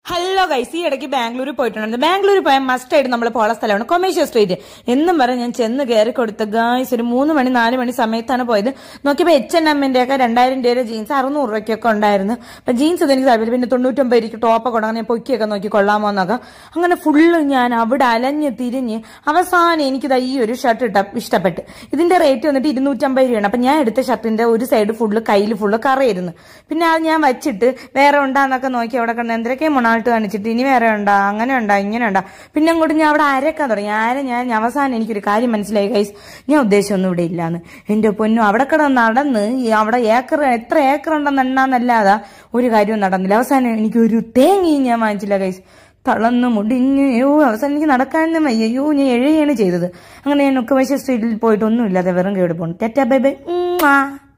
Hello guys ഈ ഇടയ്ക്ക് ബാംഗ്ലൂർ പോയിട്ടുണ്ടായിരുന്നു ബാംഗ്ലൂർ പോയാൽ മസ്റ്റ് ആയിട്ട് നമ്മൾ പോള സ്ഥലമാണ് കൊമേഴ്ഷ്യൽ സ്ട്രീറ്റ് എന്നും പറഞ്ഞ് ഞാൻ ചെന്ന് കയറി കൊടുത്ത ഗായ്സ് ഒരു മൂന്ന് മണി നാല് മണി സമയത്താണ് പോയത് നോക്കിയപ്പോൾ എച്ച് എൻ എമ്മിന്റെ ഒക്കെ രണ്ടായിരം രൂപയുടെ ജീൻസ് അറുന്നൂറ് രൂപയ്ക്കൊക്കെ ഉണ്ടായിരുന്നു അപ്പൊ ജീൻസ് ഒന്നും എനിക്ക് താല്പര്യം പിന്നെ തൊണ്ണൂറ്റൊമ്പത് രൂപയ്ക്ക് ടോപ്പൊക്കെ ഉണ്ടെങ്കിൽ ഞാൻ പൊക്കിയൊക്കെ നോക്കി കൊള്ളാമോ എന്നൊക്കെ അങ്ങനെ ഫുള്ള് ഞാൻ അവിടെ അലഞ്ഞ് തിരിഞ്ഞ് അവസാനം എനിക്കിത് ഈ ഒരു ഷർട്ട് ഇട്ട ഇഷ്ടപ്പെട്ട് ഇതിന്റെ റേറ്റ് വന്നിട്ട് ഇരുന്നൂറ്റമ്പത് രൂപയാണ് അപ്പൊ ഞാൻ എടുത്ത ഷർട്ടിന്റെ ഒരു സൈഡ് ഫുള്ള് കയ്യിൽ ഫുള്ള് കറയായിരുന്നു പിന്നെ അത് ഞാൻ വെച്ചിട്ട് വേറെ ഉണ്ടാന്നൊക്കെ നോക്കി അവിടെ കണ്ട് എന്തൊക്കെ മൊണാൾട്ട് കാണിച്ചിട്ട് ഇനി വേറെ ഉണ്ടാ അങ്ങനെ ഉണ്ടാ ഇങ്ങനെ ഉണ്ടാ പിന്നെ അങ്ങോട്ട് ഞാൻ അവിടെ അരക്കാൻ തുടങ്ങി ആര ഞാൻ ഞാൻ അവസാനം എനിക്കൊരു കാര്യം മനസ്സിലായി കൈസ് ഞാൻ ഉദ്ദേശമൊന്നും ഇവിടെ ഇല്ലാന്ന് എന്റെ പൊന്നു അവിടെ കിടന്ന് നടന്ന് ഈ അവിടെ ഏക്കർ എത്ര ഏക്കർ ഉണ്ടെന്ന് എണ്ണാന്നല്ലാതെ ഒരു കാര്യവും നടന്നില്ല അവസാനം എനിക്ക് ഒരു തേങ്ങയും ഞാൻ വാങ്ങിച്ചില്ല കൈസ് തളർന്ന് മുടിഞ്ഞ് അയ്യോ അവസാനം എനിക്ക് നടക്കാനും വയ്യ അയ്യോ ഞാൻ എഴുകയാണ് ചെയ്തത് അങ്ങനെ ഞാൻ ഒക്കെ സ്ട്രീറ്റിൽ പോയിട്ട് ഒന്നുമില്ലാതെ വെറും കേട് പോകണം ടെറ്റാ ബൈ ബൈ ഉമ്മാ.